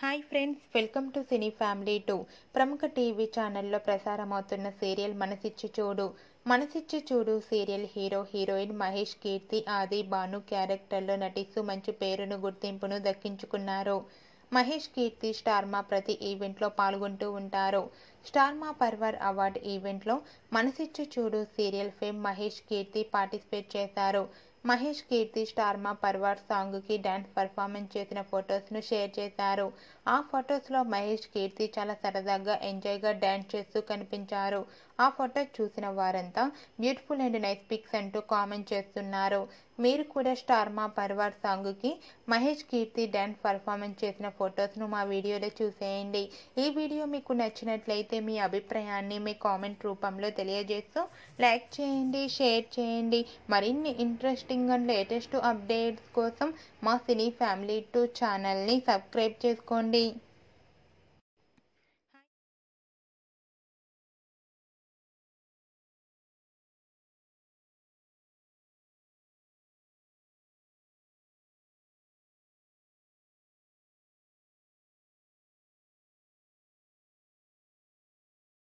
hi friends welcome to cine family two ప్రముఖ TV ఛానల్లో ప్రసారమవుతున్న సీరియల్ మనసిచ్చి చూడు మనసిచ్చి చూడు serial hero heroine Mahesh Keerthi Aadi Bhanu క్యారెక్టర్లో నటిస్తూ మంచి పేరును గుర్తింపును దక్కించుకున్నారు మహేష్ కీర్తి స్టార్మా ప్రతి ఈవెంట్లో పాల్గొంటూ ఉంటారు స్టార్మా పర్వర్ అవార్డ్ ఈవెంట్లో మనసిచ్చి చూడు serial fame Mahesh Keerthi participate చేశారు మహేష్ కీర్తి స్టార్మా పర్వార్ సాంగ్కి డ్యాన్స్ పర్ఫార్మెన్స్ చేసిన ఫొటోస్ను షేర్ చేశారు ఆ ఫొటోస్లో మహేష్ కీర్తి చాలా సరదాగా ఎంజాయ్గా డ్యాన్స్ చేస్తూ కనిపించారు ఆ ఫొటోస్ చూసిన వారంతా బ్యూటిఫుల్ అండ్ నైస్ పిక్స్ అంటూ కామెంట్ చేస్తున్నారు మీరు కూడా స్టార్మా పర్వార్ సాంగ్కి మహేష్ కీర్తి డ్యాన్స్ పర్ఫార్మెన్స్ చేసిన ఫొటోస్ను మా వీడియోలో చూసేయండి ఈ వీడియో మీకు నచ్చినట్లయితే మీ అభిప్రాయాన్ని మీ కామెంట్ రూపంలో తెలియజేస్తూ లైక్ చేయండి షేర్ చేయండి మరిన్ని ఇంట్రెస్టింగ్ అండ్ లేటెస్ట్ అప్డేట్స్ కోసం మా సినీ ఫ్యామిలీ టూ ఛానల్ని సబ్స్క్రైబ్ చేసుకోండి